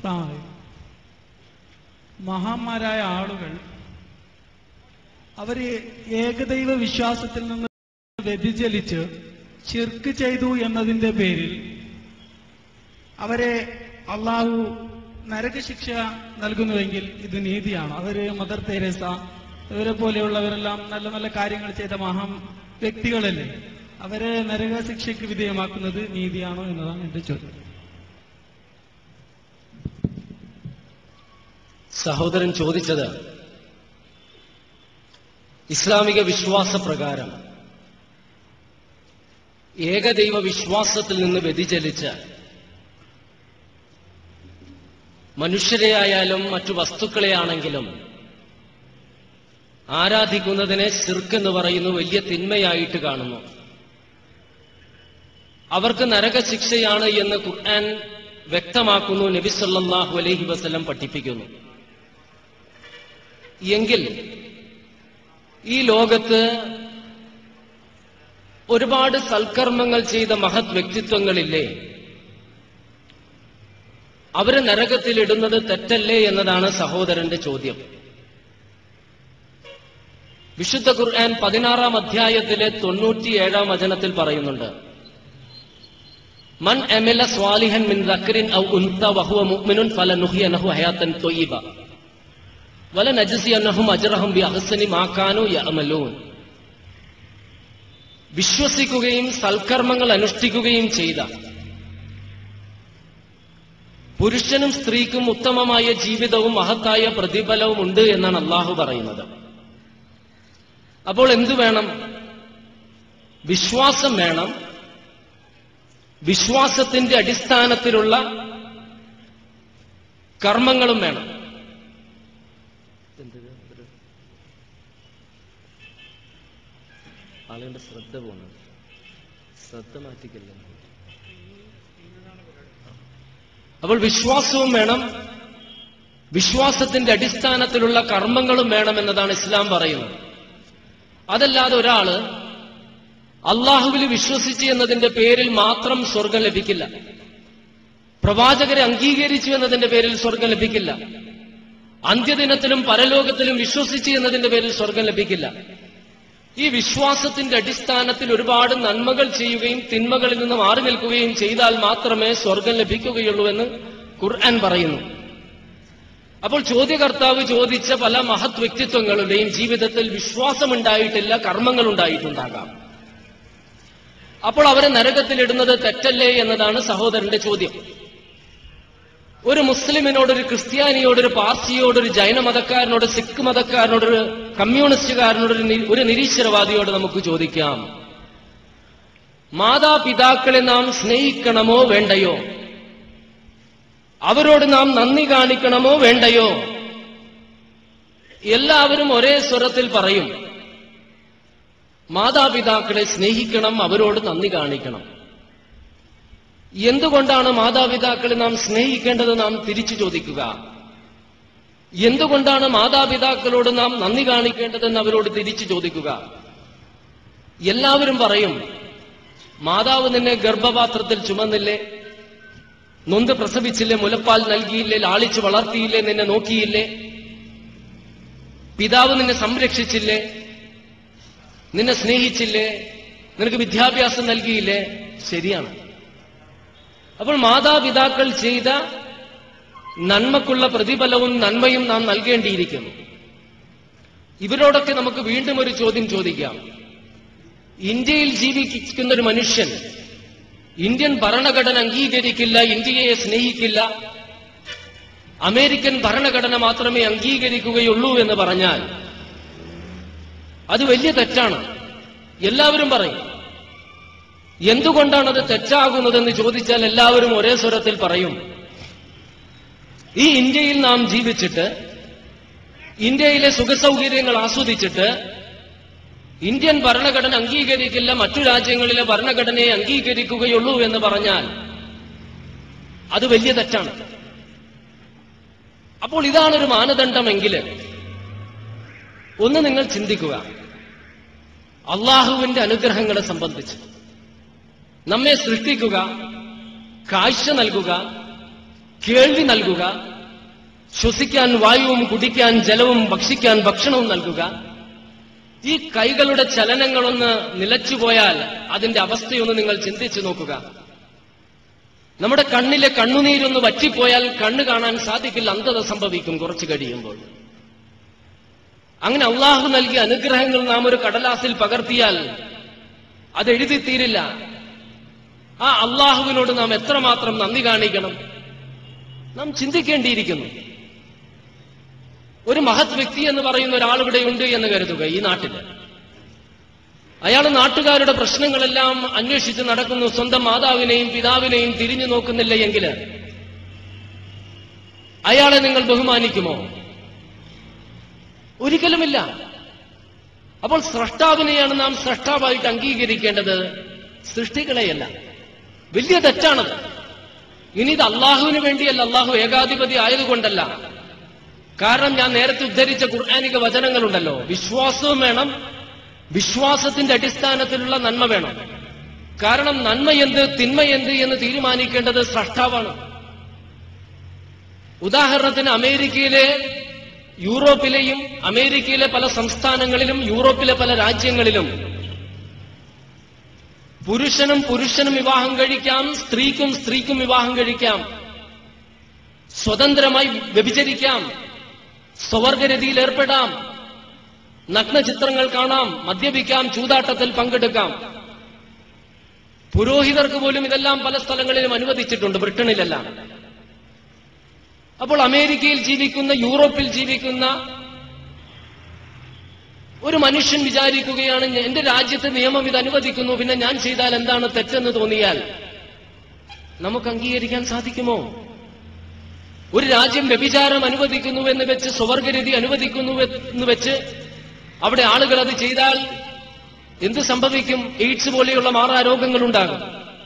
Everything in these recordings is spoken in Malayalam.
അസ്സലാമു അലൈക്കും. മഹാന്മാരായ ആളുകൾ അവര് ഏകദൈവ വിശ്വാസത്തിൽ നിന്ന് വ്യതിചലിച്ച് ചിർക്ക് ചെയ്തു എന്നതിന്റെ പേരിൽ അവരെ അള്ളാഹു നരകശിക്ഷ നൽകുന്നുവെങ്കിൽ ഇത് നീതിയാണ് അവര് മദർ തെരേസ ഇവരെ പോലെയുള്ളവരെല്ലാം നല്ല നല്ല കാര്യങ്ങൾ ചെയ്ത മഹാ വ്യക്തികളല്ലേ അവരെ നരകശിക്ഷയ്ക്ക് വിധേയമാക്കുന്നത് നീതിയാണോ എന്നതാണ് എന്റെ ചോദ്യം സഹോദരൻ ചോദിച്ചത് ഇസ്ലാമിക വിശ്വാസപ്രകാരം ഏകദൈവ വിശ്വാസത്തിൽ നിന്ന് വ്യതിചലിച്ച് മനുഷ്യരെയായാലും മറ്റു വസ്തുക്കളെയാണെങ്കിലും ആരാധിക്കുന്നതിനെ ശിർക്ക് എന്ന് പറയുന്നു വലിയ തിന്മയായിട്ട് കാണുന്നു അവർക്ക് നരകശിക്ഷയാണ് എന്ന് ഖുർആൻ വ്യക്തമാക്കുന്നു നബി സല്ലല്ലാഹു അലൈഹി വസല്ലം പഠിപ്പിക്കുന്നു എങ്കിൽ ഈ ലോകത്ത് ഒരുപാട് സൽക്കർമ്മങ്ങൾ ചെയ്ത മഹത് വ്യക്തിത്വങ്ങളില്ലേ അവരെ നരകത്തിലിടുന്നത് തെറ്റല്ലേ എന്നതാണ് സഹോദരന്റെ ചോദ്യം വിശുദ്ധ ഖുർആൻ പതിനാറാം അധ്യായത്തിലെ തൊണ്ണൂറ്റിയേഴാം വചനത്തിൽ പറയുന്നുണ്ട് മൻ അമില സ്വാലിഹൻ മിൻ ദക്രിൻ ഔ ഉൻത വഹുവ മുഅ്മിനുൻ ഫലനുഹ്യനഹു ഹയാത്തൻ ത്വയ്യിബ വല നജസിയന്നഹും അജറഹും ബി അഹ്സനി മാക്കാനു യഅമലൂൻ വിശ്വസിക്കുകയും സൽക്കർമ്മങ്ങൾ അനുഷ്ഠിക്കുകയും ചെയ്ത പുരുഷനും സ്ത്രീക്കും ഉത്തമമായ ജീവിതവും മഹത്തായ പ്രതിഫലവും ഉണ്ട് എന്നാണ് അള്ളാഹു പറയുന്നത് അപ്പോൾ എന്തു വേണം വിശ്വാസം വേണം വിശ്വാസത്തിന്റെ അടിസ്ഥാനത്തിലുള്ള കർമ്മങ്ങളും വേണം ആളുകളുടെ ശ്രദ്ധ പോകണം ശ്രദ്ധ മാറ്റിക്കല്ല അപ്പോൾ വിശ്വാസവും വേണം വിശ്വാസത്തിന്റെ അടിസ്ഥാനത്തിലുള്ള കർമ്മങ്ങളും വേണം എന്നതാണ് ഇസ്ലാം പറയുന്നത് അതല്ലാതെ ഒരാള് അള്ളാഹുവിൽ വിശ്വസിച്ചു എന്നതിന്റെ പേരിൽ മാത്രം സ്വർഗം ലഭിക്കില്ല പ്രവാചകരെ അംഗീകരിച്ചു എന്നതിന്റെ പേരിൽ സ്വർഗം ലഭിക്കില്ല അന്ത്യദിനത്തിലും പരലോകത്തിലും വിശ്വസിച്ചു എന്നതിന്റെ പേരിൽ സ്വർഗം ലഭിക്കില്ല ഈ വിശ്വാസത്തിന്റെ അടിസ്ഥാനത്തിൽ ഒരുപാട് നന്മകൾ ചെയ്യുകയും തിന്മകളിൽ നിന്ന് മാറി നിൽക്കുകയും ചെയ്താൽ മാത്രമേ സ്വർഗം ലഭിക്കുകയുള്ളൂ എന്ന് ഖുർആൻ പറയുന്നു അപ്പോൾ ചോദ്യകർത്താവ് ചോദിച്ച പല മഹത് വ്യക്തിത്വങ്ങളുടെയും ജീവിതത്തിൽ വിശ്വാസമുണ്ടായിട്ടില്ല കർമ്മങ്ങൾ ഉണ്ടായിട്ടുണ്ടാകാം അപ്പോൾ അവരെ നരകത്തിലിടുന്നത് തെറ്റല്ലേ എന്നതാണ് സഹോദരന്റെ ചോദ്യം ഒരു മുസ്ലിമിനോട് ഒരു ക്രിസ്ത്യാനിയോട് ഒരു പാർസിയോട് ഒരു ജൈന മതക്കാരനോട് സിഖ് മതക്കാരനോട് ഒരു കമ്മ്യൂണിസ്റ്റുകാരനോട് ഒരു നി- ഒരു നിരീശ്വരവാദിയോട് നമുക്ക് ചോദിക്കാം മാതാപിതാക്കളെ നാം സ്നേഹിക്കണമോ വേണ്ടയോ അവരോട് നാം നന്ദി കാണിക്കണമോ വേണ്ടയോ എല്ലാവരും ഒരേ സ്വരത്തിൽ പറയും മാതാപിതാക്കളെ സ്നേഹിക്കണം അവരോട് നന്ദി കാണിക്കണം എന്തുകൊണ്ടാണ് മാതാപിതാക്കളെ നാം സ്നേഹിക്കേണ്ടത് നാം തിരിച്ചു ചോദിക്കുക എന്തുകൊണ്ടാണ് മാതാപിതാക്കളോട് നാം നന്ദി കാണിക്കേണ്ടതെന്ന് അവരോട് തിരിച്ചു ചോദിക്കുക എല്ലാവരും പറയും മാതാവ് നിന്നെ ഗർഭപാത്രത്തിൽ ചുമന്നില്ലേ നൊന്ത് പ്രസവിച്ചില്ലേ മുലപ്പാൽ നൽകിയില്ലേ ലാളിച്ചു വളർത്തിയില്ലേ നിന്നെ നോക്കിയില്ലേ പിതാവ് നിന്നെ സംരക്ഷിച്ചില്ലേ നിന്നെ സ്നേഹിച്ചില്ലേ നിനക്ക് വിദ്യാഭ്യാസം നൽകിയില്ലേ ശരിയാണ് അപ്പോൾ മാതാപിതാക്കൾ ചെയ്ത നന്മക്കുള്ള പ്രതിഫലവും നന്മയും നാം നൽകേണ്ടിയിരിക്കുന്നു ഇവരോടൊക്കെ നമുക്ക് വീണ്ടും ഒരു ചോദ്യം ചോദിക്കാം ഇന്ത്യയിൽ ജീവിക്കുന്ന ഒരു മനുഷ്യൻ ഇന്ത്യൻ ഭരണഘടന അംഗീകരിക്കില്ല ഇന്ത്യയെ സ്നേഹിക്കില്ല അമേരിക്കൻ ഭരണഘടന മാത്രമേ അംഗീകരിക്കുകയുള്ളൂ എന്ന് പറഞ്ഞാൽ അത് വലിയ തെറ്റാണ് എല്ലാവരും പറയും എന്തുകൊണ്ടാണ് അത് തെറ്റാകുന്നതെന്ന് ചോദിച്ചാൽ എല്ലാവരും ഒരേ സ്വരത്തിൽ പറയും ഈ ഇന്ത്യയിൽ നാം ജീവിച്ചിട്ട് ഇന്ത്യയിലെ സുഖസൗകര്യങ്ങൾ ആസ്വദിച്ചിട്ട് ഇന്ത്യൻ ഭരണഘടന അംഗീകരിക്കില്ല മറ്റു രാജ്യങ്ങളിലെ ഭരണഘടനയെ അംഗീകരിക്കുകയുള്ളൂ എന്ന് പറഞ്ഞാൽ അത് വലിയ തെറ്റാണ് അപ്പോൾ ഇതാണൊരു മാനദണ്ഡമെങ്കിൽ ഒന്ന് നിങ്ങൾ ചിന്തിക്കുക അള്ളാഹുവിന്റെ അനുഗ്രഹങ്ങളെ സംബന്ധിച്ച് നമ്മെ സൃഷ്ടിക്കുക കാഴ്ച നൽകുക കേൾവി നൽകുക ശ്വസിക്കാൻ വായുവും കുടിക്കാൻ ജലവും ഭക്ഷിക്കാൻ ഭക്ഷണവും നൽകുക ഈ കൈകളുടെ ചലനങ്ങളൊന്ന് നിലച്ചുപോയാൽ അതിന്റെ അവസ്ഥയൊന്ന് നിങ്ങൾ ചിന്തിച്ചു നോക്കുക നമ്മുടെ കണ്ണിലെ കണ്ണുനീരൊന്ന് വറ്റിപ്പോയാൽ കണ്ണ് കാണാൻ സാധിക്കില്ല അന്ധത സംഭവിക്കും കുറച്ചു കഴിയുമ്പോൾ അങ്ങനെ അള്ളാഹു നൽകിയ അനുഗ്രഹങ്ങൾ നാം ഒരു കടലാസിൽ പകർത്തിയാൽ അത് എഴുതി തീരില്ല ആ അള്ളാഹുവിനോട് നാം എത്രമാത്രം നന്ദി കാണിക്കണം നാം ചിന്തിക്കേണ്ടിയിരിക്കുന്നു ഒരു മഹത് വ്യക്തി എന്ന് പറയുന്ന ഒരാൾ ഇവിടെ ഉണ്ട് എന്ന് കരുതുക ഈ നാട്ടിൽ അയാൾ നാട്ടുകാരുടെ പ്രശ്നങ്ങളെല്ലാം അന്വേഷിച്ച് നടക്കുന്നു സ്വന്തം മാതാവിനെയും പിതാവിനെയും തിരിഞ്ഞു നോക്കുന്നില്ല എങ്കിൽ അയാളെ നിങ്ങൾ ബഹുമാനിക്കുമോ ഒരിക്കലുമില്ല അപ്പോൾ സ്രഷ്ടാവിനെയാണ് നാം സ്രഷ്ടാവായിട്ട് അംഗീകരിക്കേണ്ടത് സൃഷ്ടികളെയല്ല വലിയ തെറ്റാണത് ഇനി ഇത് അള്ളാഹുവിന് വേണ്ടിയല്ല അള്ളാഹു ഏകാധിപതി ആയതുകൊണ്ടല്ല കാരണം ഞാൻ നേരത്തെ ഉദ്ധരിച്ച ഖുർആാനിക വചനങ്ങളുണ്ടല്ലോ വിശ്വാസവും വേണം വിശ്വാസത്തിന്റെ അടിസ്ഥാനത്തിലുള്ള നന്മ വേണം കാരണം നന്മ എന്ത് തിന്മ എന്ത് എന്ന് തീരുമാനിക്കേണ്ടത് സ്രഷ്ടാവാണ് ഉദാഹരണത്തിന് അമേരിക്കയിലെ യൂറോപ്പിലെയും അമേരിക്കയിലെ പല സംസ്ഥാനങ്ങളിലും യൂറോപ്പിലെ പല രാജ്യങ്ങളിലും പുരുഷനും പുരുഷനും വിവാഹം കഴിക്കാം സ്ത്രീക്കും സ്ത്രീക്കും വിവാഹം കഴിക്കാം സ്വതന്ത്രമായി വ്യഭിചരിക്കാം സ്വവർഗരതിയിൽ ഏർപ്പെടാം നഗ്നചിത്രങ്ങൾ കാണാം മദ്യപിക്കാം ചൂതാട്ടത്തിൽ പങ്കെടുക്കാം പുരോഹിതർക്ക് പോലും ഇതെല്ലാം പല സ്ഥലങ്ങളിലും അനുവദിച്ചിട്ടുണ്ട് ബ്രിട്ടനിലെല്ലാം അപ്പോൾ അമേരിക്കയിൽ ജീവിക്കുന്ന യൂറോപ്പിൽ ജീവിക്കുന്ന ഒരു മനുഷ്യൻ വിചാരിക്കുകയാണ് എന്റെ രാജ്യത്തെ നിയമം ഇത് അനുവദിക്കുന്നു പിന്നെ ഞാൻ ചെയ്താൽ എന്താണ് തെറ്റെന്ന് തോന്നിയാൽ നമുക്ക് അംഗീകരിക്കാൻ സാധിക്കുമോ ഒരു രാജ്യം വ്യഭിചാരം അനുവദിക്കുന്നു എന്ന് വെച്ച് സ്വവർഗരതി അനുവദിക്കുന്നു എന്ന് വെച്ച് അവിടെ ആളുകൾ അത് ചെയ്താൽ എന്ത് സംഭവിക്കും എയ്ഡ്സ് പോലെയുള്ള മാറാരോഗങ്ങൾ ഉണ്ടാകും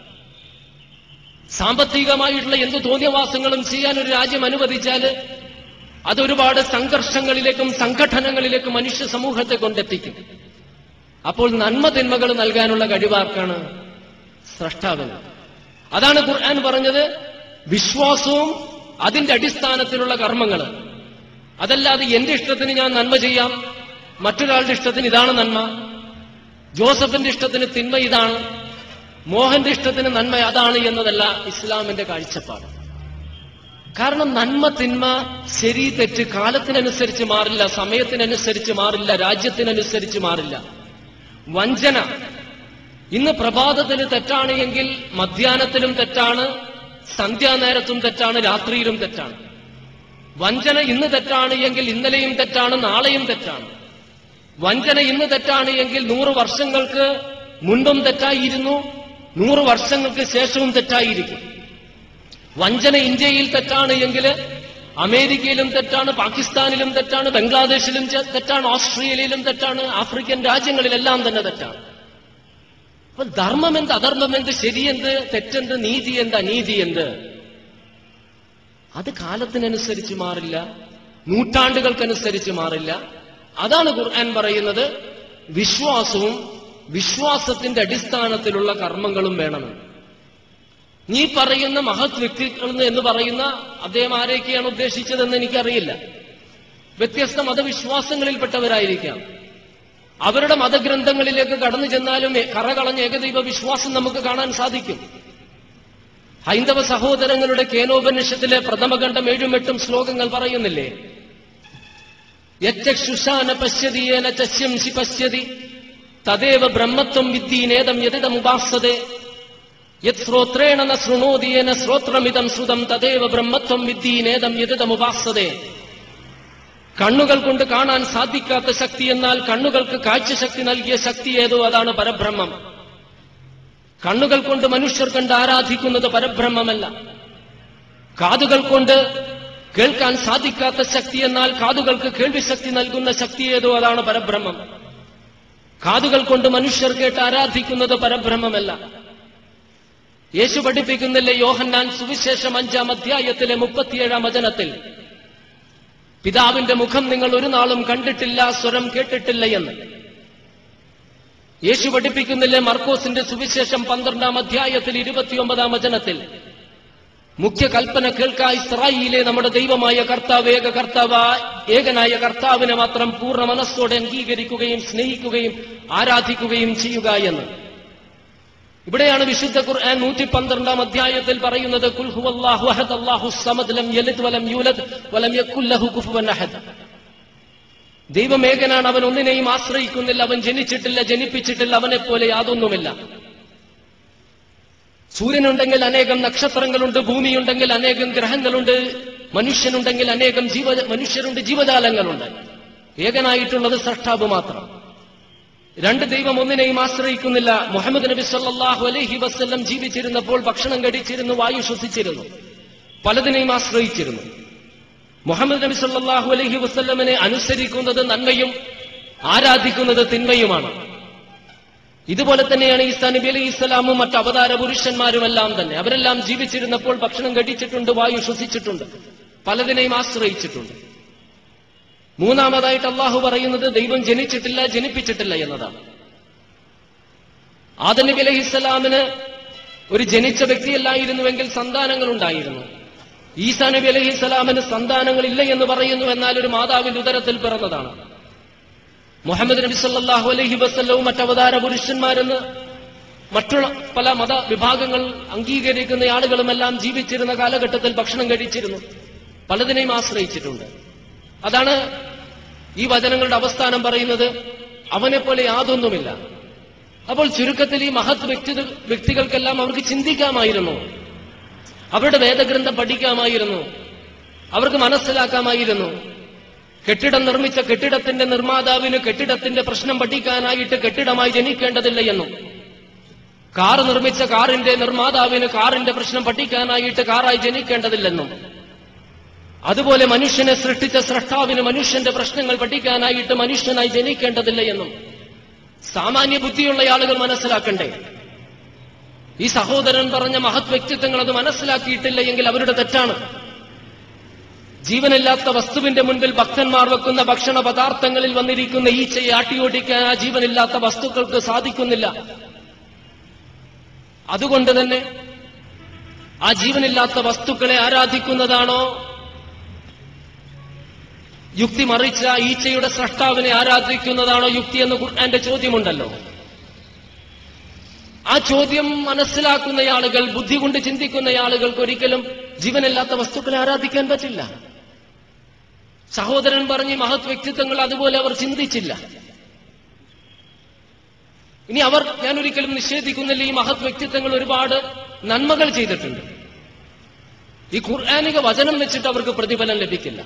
സാമ്പത്തികമായിട്ടുള്ള എന്ത് തോന്നിയവാസങ്ങളും ചെയ്യാൻ ഒരു രാജ്യം അനുവദിച്ചാൽ അതൊരുപാട് സംഘർഷങ്ങളിലേക്കും സംഘടനകളിലേക്കും മനുഷ്യ സമൂഹത്തെ കൊണ്ടെത്തിക്കും അപ്പോൾ നന്മ തിന്മകൾ നൽകാനുള്ള കഴിവാർക്കാണ് സ്രഷ്ടാവിന് അതാണ് ഖുർആൻ പറഞ്ഞത് വിശ്വാസവും അതിന്റെ അടിസ്ഥാനത്തിലുള്ള കർമ്മങ്ങൾ അതല്ലാതെ എന്റെ ഇഷ്ടത്തിന് ഞാൻ നന്മ ചെയ്യാം മറ്റൊരാളുടെ ഇഷ്ടത്തിന് ഇതാണ് നന്മ ജോസഫിന്റെ ഇഷ്ടത്തിന് തിന്മ ഇതാണ് മോഹന്റെ ഇഷ്ടത്തിന് നന്മ അതാണ് എന്നതല്ല ഇസ്ലാമിന്റെ കാഴ്ചപ്പാട് കാരണം നന്മ തിന്മ ശരി തെറ്റ് കാലത്തിനനുസരിച്ച് മാറില്ല സമയത്തിനനുസരിച്ച് മാറില്ല രാജ്യത്തിനനുസരിച്ച് മാറില്ല വഞ്ചന ഇന്ന് പ്രഭാതത്തിന് തെറ്റാണ് എങ്കിൽ മധ്യാഹ്നത്തിലും തെറ്റാണ് സന്ധ്യാനേരത്തും തെറ്റാണ് രാത്രിയിലും തെറ്റാണ് വഞ്ചന ഇന്ന് തെറ്റാണ് എങ്കിൽ ഇന്നലെയും തെറ്റാണ് നാളെയും തെറ്റാണ് വഞ്ചന ഇന്ന് തെറ്റാണ് എങ്കിൽ നൂറ് വർഷങ്ങൾക്ക് മുൻപും തെറ്റായിരുന്നു നൂറ് വർഷങ്ങൾക്ക് ശേഷവും തെറ്റായിരിക്കും വഞ്ചന ഇന്ത്യയിൽ തെറ്റാണ് എങ്കിൽ അമേരിക്കയിലും തെറ്റാണ് പാകിസ്ഥാനിലും തെറ്റാണ് ബംഗ്ലാദേശിലും ചെ- തെറ്റാണ് ഓസ്ട്രേലിയയിലും തെറ്റാണ് ആഫ്രിക്കൻ രാജ്യങ്ങളിലെല്ലാം തന്നെ തെറ്റാണ് അപ്പൊ ധർമ്മം എന്ത് അധർമ്മം എന്ത് ശരിയെന്ത് തെറ്റെന്ത് നീതി എന്ത് അനീതി എന്ത് അത് കാലത്തിനനുസരിച്ച് മാറില്ല നൂറ്റാണ്ടുകൾക്കനുസരിച്ച് മാറില്ല അതാണ് ഖുർആൻ പറയുന്നത് വിശ്വാസവും വിശ്വാസത്തിന്റെ അടിസ്ഥാനത്തിലുള്ള കർമ്മങ്ങളും വേണമെന്ന് നീ പറയുന്ന മഹത് വ്യക്തികൾ എന്ന് പറയുന്ന അദ്ദേഹം ആരെയൊക്കെയാണ് ഉദ്ദേശിച്ചതെന്ന് എനിക്കറിയില്ല വ്യത്യസ്ത മതവിശ്വാസങ്ങളിൽപ്പെട്ടവരായിരിക്കാം അവരുടെ മതഗ്രന്ഥങ്ങളിലേക്ക് കടന്നു ചെന്നാലും എ- കറകളഞ്ഞ ഏകദൈവ വിശ്വാസം നമുക്ക് കാണാൻ സാധിക്കും ഹൈന്ദവ സഹോദരങ്ങളുടെ കേനോപനിഷത്തിലെ പ്രഥമഖണ്ഡം ഏഴും എട്ടും ശ്ലോകങ്ങൾ പറയുന്നില്ലേ യച്ചക്ഷുഷാന പശ്യതിയേന ചശ്യംസി പശ്യതി തദേവ ബ്രഹ്മത്വം വിദ്യീനേതം യതിതമുപാസതേ യത് ശ്രോത്രേണ ന ശൃണോതിയേന ശ്രോത്രമിതം ശ്രുതം തദേവ ബ്രഹ്മത്വം വിദ്യീനേതം യതിതമുപാസതേ കണ്ണുകൾ കൊണ്ട് കാണാൻ സാധിക്കാത്ത ശക്തി എന്നാൽ കണ്ണുകൾക്ക് കാഴ്ചശക്തി നൽകിയ ശക്തി ഏതോ അതാണ് പരബ്രഹ്മം കണ്ണുകൾ കൊണ്ട് മനുഷ്യർ കണ്ട് ആരാധിക്കുന്നത് പരബ്രഹ്മമല്ല കാതുകൾ കൊണ്ട് കേൾക്കാൻ സാധിക്കാത്ത ശക്തി എന്നാൽ കാതുകൾക്ക് കേൾവിശക്തി നൽകുന്ന ശക്തി ഏതോ അതാണ് പരബ്രഹ്മം കാതുകൾ കൊണ്ട് മനുഷ്യർ കേട്ട് ആരാധിക്കുന്നത് പരബ്രഹ്മമല്ല യേശു പഠിപ്പിക്കുന്നില്ലേ യോഹന്നാൻ സുവിശേഷം അഞ്ചാം അധ്യായത്തിലെ മുപ്പത്തിയേഴാം വചനത്തിൽ പിതാവിന്റെ മുഖം നിങ്ങൾ ഒരു നാളും കണ്ടിട്ടില്ല സ്വരം കേട്ടിട്ടില്ല എന്ന് യേശു പഠിപ്പിക്കുന്നില്ലേ മർക്കോസിന്റെ സുവിശേഷം പന്ത്രണ്ടാം അധ്യായത്തിൽ ഇരുപത്തിയൊമ്പതാം വചനത്തിൽ മുഖ്യ കൽപ്പന കേൾക്ക ഇസ്രായിലെ നമ്മുടെ ദൈവമായ കർത്താവ് ഏക കർത്താവ് ഏകനായ കർത്താവിനെ മാത്രം പൂർണ്ണ മനസ്സോടെ അംഗീകരിക്കുകയും സ്നേഹിക്കുകയും ആരാധിക്കുകയും ചെയ്യുക എന്ന് ഇവിടെയാണ് വിശുദ്ധ ഖുർആൻ നൂറ്റി പന്ത്രണ്ടാം അധ്യായത്തിൽ പറയുന്നത് കുൽ ഹുവല്ലാഹു അഹദ് അല്ലാഹു സമദ് ലം യലിദ് വലം യൂലദ് വലം യക്കുൽ ലഹു കുഫുവൻ അഹദ് ദൈവം ഏകനാണ് അവൻ ഒന്നിനെയും ആശ്രയിക്കുന്നില്ല അവൻ ജനിച്ചിട്ടില്ല ജനിപ്പിച്ചിട്ടില്ല അവനെ പോലെ യാതൊന്നുമില്ല സൂര്യനുണ്ടെങ്കിൽ അനേകം നക്ഷത്രങ്ങളുണ്ട് ഭൂമിയുണ്ടെങ്കിൽ അനേകം ഗ്രഹങ്ങളുണ്ട് മനുഷ്യനുണ്ടെങ്കിൽ അനേകം ജീവ മനുഷ്യരുണ്ട് ജീവജാലങ്ങളുണ്ട് ഏകനായിട്ടുള്ളത് സൃഷ്ടാവ് മാത്രം രണ്ട് ദൈവം ഒന്നിനെയും ആശ്രയിക്കുന്നില്ല മുഹമ്മദ് നബി സല്ലല്ലാഹു അലൈഹി വസല്ലം ജീവിച്ചിരുന്നപ്പോൾ ഭക്ഷണം കഴിച്ചിരുന്നു വായു ശ്വസിച്ചിരുന്നു പലതിനെയും ആശ്രയിച്ചിരുന്നു മുഹമ്മദ് നബി സല്ലല്ലാഹു അലൈഹി വസല്ലമിനെ അനുസരിക്കുന്നത് നന്മയും ആരാധിക്കുന്നത് തിന്മയുമാണ് ഇതുപോലെ തന്നെയാണ് ഈസാ നബി അലൈഹി ഇസ്ലാമും മറ്റ് അവതാര പുരുഷന്മാരുമെല്ലാം തന്നെ അവരെല്ലാം ജീവിച്ചിരുന്നപ്പോൾ ഭക്ഷണം കഴിച്ചിട്ടുണ്ട് വായു ശ്വസിച്ചിട്ടുണ്ട് പലതിനെയും ആശ്രയിച്ചിട്ടുണ്ട് മൂന്നാമതായിട്ട് അള്ളാഹു പറയുന്നത് ദൈവം ജനിച്ചിട്ടില്ല ജനിപ്പിച്ചിട്ടില്ല എന്നതാണ് ആദം നബി അലൈഹി ഇസ്ലാമിന് ഒരു ജനിച്ച വ്യക്തിയല്ലായിരുന്നുവെങ്കിൽ സന്താനങ്ങൾ ഉണ്ടായിരുന്നു ഈസാ നബി അലൈഹി ഇസ്ലാമിന് സന്താനങ്ങളില്ല എന്ന് പറയുന്നു എന്നാൽ ഒരു മാതാവിന്റെ ഉദരത്തിൽ പിറന്നതാണ് മുഹമ്മദ് നബി സല്ലല്ലാഹു അലൈഹി വസല്ലവും മറ്റവതാര പുരുഷന്മാരെന്ന് മറ്റുള്ള പല മത വിഭാഗങ്ങൾ അംഗീകരിക്കുന്ന ആളുകളുമെല്ലാം ജീവിച്ചിരുന്ന കാലഘട്ടത്തിൽ ഭക്ഷണം കഴിച്ചിരുന്നു പലതിനെയും ആശ്രയിച്ചിട്ടുണ്ട് അതാണ് ഈ വചനങ്ങളുടെ അവസ്ഥാനം പറയുന്നത് അവനെപ്പോലെ യാതൊന്നുമില്ല അപ്പോൾ ചുരുക്കത്തിൽ ഈ മഹത് വ്യക്തി വ്യക്തികൾക്കെല്ലാം അവർക്ക് ചിന്തിക്കാമായിരുന്നു അവരുടെ വേദഗ്രന്ഥം പഠിക്കാമായിരുന്നു അവർക്ക് മനസ്സിലാക്കാമായിരുന്നു കെട്ടിടം നിർമ്മിച്ച കെട്ടിടത്തിന്റെ നിർമ്മാതാവിന് കെട്ടിടത്തിന്റെ പ്രശ്നം പഠിക്കാനായിട്ട് കെട്ടിടമായി ജനിക്കേണ്ടതില്ല എന്നും കാർ നിർമ്മിച്ച കാറിന്റെ നിർമ്മാതാവിന് കാറിന്റെ പ്രശ്നം പഠിക്കാനായിട്ട് കാറായി ജനിക്കേണ്ടതില്ലെന്നും അതുപോലെ മനുഷ്യനെ സൃഷ്ടിച്ച സൃഷ്ടാവിന് മനുഷ്യന്റെ പ്രശ്നങ്ങൾ പഠിക്കാനായിട്ട് മനുഷ്യനായി ജനിക്കേണ്ടതില്ല എന്നും സാമാന്യ ബുദ്ധിയുള്ള ആളുകൾ മനസ്സിലാക്കണ്ടേ ഈ സഹോദരൻ പറഞ്ഞ മഹത് വ്യക്തിത്വങ്ങൾ അത് മനസ്സിലാക്കിയിട്ടില്ല എങ്കിൽ അവരുടെ തെറ്റാണ് ജീവനില്ലാത്ത വസ്തുവിന്റെ മുൻപിൽ ഭക്തന്മാർ വെക്കുന്ന ഭക്ഷണ പദാർത്ഥങ്ങളിൽ വന്നിരിക്കുന്ന ഈച്ചയെ ആട്ടിയോടിക്കാൻ ആ ജീവനില്ലാത്ത വസ്തുക്കൾക്ക് സാധിക്കുന്നില്ല അതുകൊണ്ട് തന്നെ ആ ജീവനില്ലാത്ത വസ്തുക്കളെ ആരാധിക്കുന്നതാണോ യുക്തി മറിച്ച ഈച്ചയുടെ സൃഷ്ടാവിനെ ആരാധിക്കുന്നതാണോ യുക്തി എന്ന് ഖുർആന്റെ ചോദ്യമുണ്ടല്ലോ ആ ചോദ്യം മനസ്സിലാക്കുന്ന ആളുകൾ ബുദ്ധി കൊണ്ട് ചിന്തിക്കുന്ന ആളുകൾക്ക് ഒരിക്കലും ജീവനില്ലാത്ത വസ്തുക്കളെ ആരാധിക്കാൻ പറ്റില്ല സഹോദരൻ പറഞ്ഞ് മഹത് വ്യക്തിത്വങ്ങൾ അതുപോലെ അവർ ചിന്തിച്ചില്ല ഇനി അവർ ഞാൻ ഒരിക്കലും നിഷേധിക്കുന്നില്ല ഈ മഹത് വ്യക്തിത്വങ്ങൾ ഒരുപാട് നന്മകൾ ചെയ്തിട്ടുണ്ട് ഈ ഖുർആാനിക വചനം വെച്ചിട്ട് അവർക്ക് പ്രതിഫലം ലഭിക്കില്ല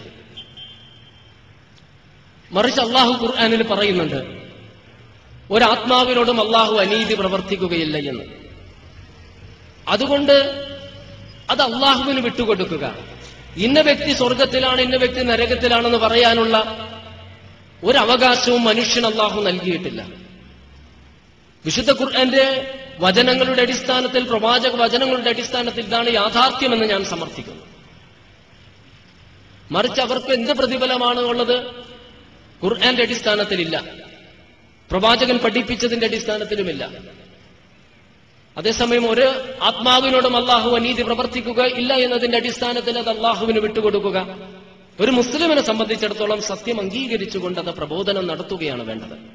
മറിച്ച് അള്ളാഹു ഖുർആാനിൽ പറയുന്നുണ്ട് ഒരാത്മാവിനോടും അള്ളാഹു അനീതി പ്രവർത്തിക്കുകയില്ല എന്ന് അതുകൊണ്ട് അത് അള്ളാഹുവിന് വിട്ടുകൊടുക്കുക ഇന്ന വ്യക്തി സ്വർഗത്തിലാണ് ഇന്ന വ്യക്തി നരകത്തിലാണെന്ന് പറയാനുള്ള ഒരവകാശവും മനുഷ്യൻ അള്ളാഹു നൽകിയിട്ടില്ല വിശുദ്ധ ഖുർആന്റെ വചനങ്ങളുടെ അടിസ്ഥാനത്തിൽ പ്രവാചക വചനങ്ങളുടെ അടിസ്ഥാനത്തിൽ ഇതാണ് യാഥാർത്ഥ്യമെന്ന് ഞാൻ സമർത്ഥിക്കുന്നു മറിച്ച് അവർക്ക് എന്ത് പ്രതിഫലമാണ് ഉള്ളത് ഖുർആന്റെ അടിസ്ഥാനത്തിലില്ല പ്രവാചകൻ പഠിപ്പിച്ചതിന്റെ അടിസ്ഥാനത്തിലുമില്ല അതേസമയം ഒരു ആത്മാവിനോടും അള്ളാഹു അനീതി പ്രവർത്തിക്കുക ഇല്ല എന്നതിന്റെ അടിസ്ഥാനത്തിൽ അത് അള്ളാഹുവിന് വിട്ടുകൊടുക്കുക ഒരു മുസ്ലിമിനെ സംബന്ധിച്ചിടത്തോളം സത്യം അംഗീകരിച്ചുകൊണ്ട് അത് പ്രബോധനം നടത്തുകയാണ് വേണ്ടത്